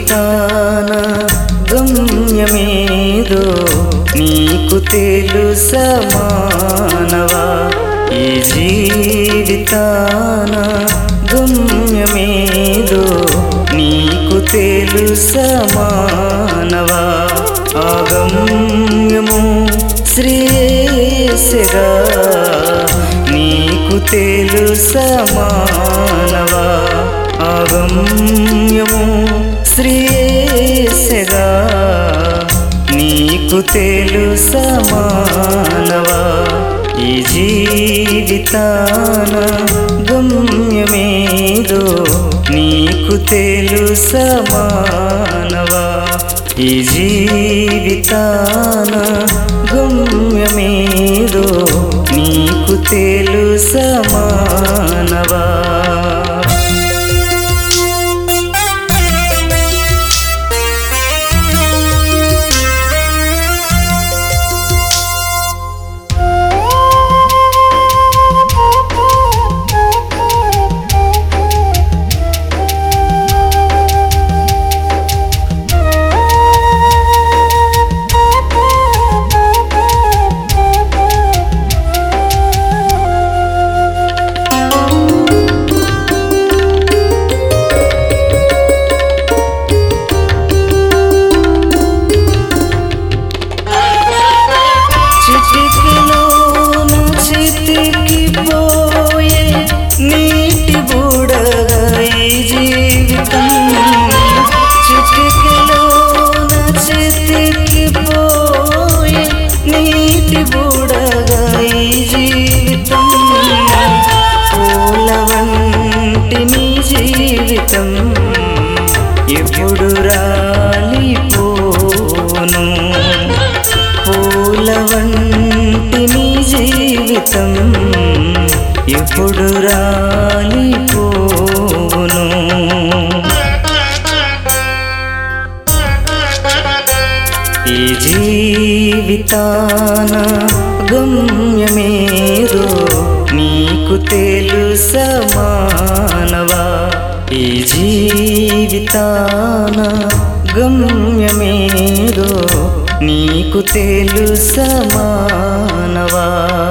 జీవితాన గమ్యమేదో నీకు తెలుసా మానవా ఈ జీవితాన గమ్యమేదో నీకు తెలుసా మానవా ఆగమ్యము శ్రేయస్సుగా నీకు తెలుసా మానవా ఆగమ్యము శ్రేయస్సుగా నీకు తెలుసా మానవా ఈ జీవితాన గమ్యమేదో నీకు తెలుసా మానవా ఈ జీవితాన గమ్యమేదో నీకు తెలుసా మానవా చిటికెలోన చితికిపోయే నీటి బుడగా ఈ జీవితం చిటికెలోన చితికిపోయే నీటి బుడగా ఈ జీవితం పూల వంటి నీ జీవితం ఎప్పుడు రాలిపోను పూల వంటి నీ జీవితం ఎప్పుడు రాలిపోను ఈ జీవితాన గమ్యమేదో నీకు తెలుసా మానవా ఈ జీవితాన గమ్యమేదో నీకు తెలుసా మానవా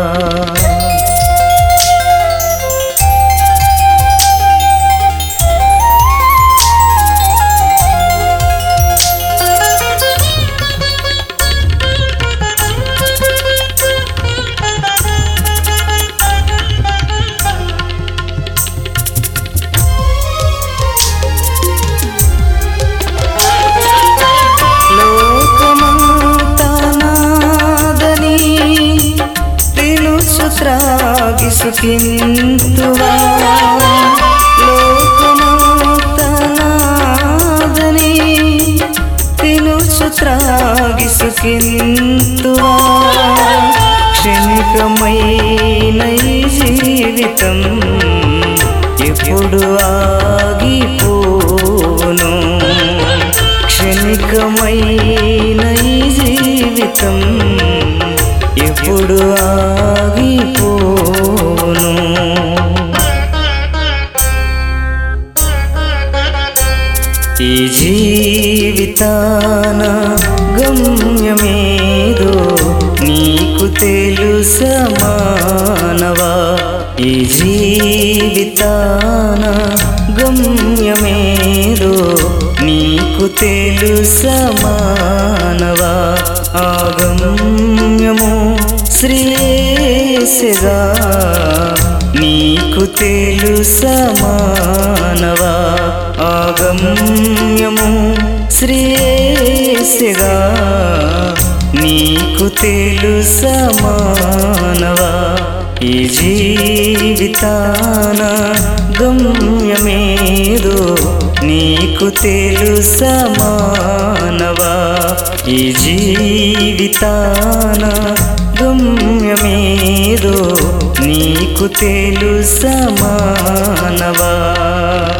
లోకమంతా నాదని తెలుసు త్రాగి సుఖింతువా లోకమంతా నాదని తెలుసు త్రాగి సుఖింతువా క్షణికమైన ఈ జీవితం ఎప్పుడు ఆగిపోను క్షణికమైన ఈ జీవితం ఎప్పుడు ఆగిపోను ఈ జీవితాన గమ్యమేదో నీకు తెలుసా మానవా ఈ జీవితాన గమ్యమేదో నీకు తెలుసా మానవా ఆగమ్యము శ్రేయస్సుగా నీకు తెలుసా మానవా ఆగమ్యము శ్రేయస్సుగా నీకు తెలుసా మానవా ఈ జీవితాన గమ్యమేదో నీకు తెలుసా మానవా ఈ జీవితాన గమ్యమేదో నీకు తెలుసా మానవా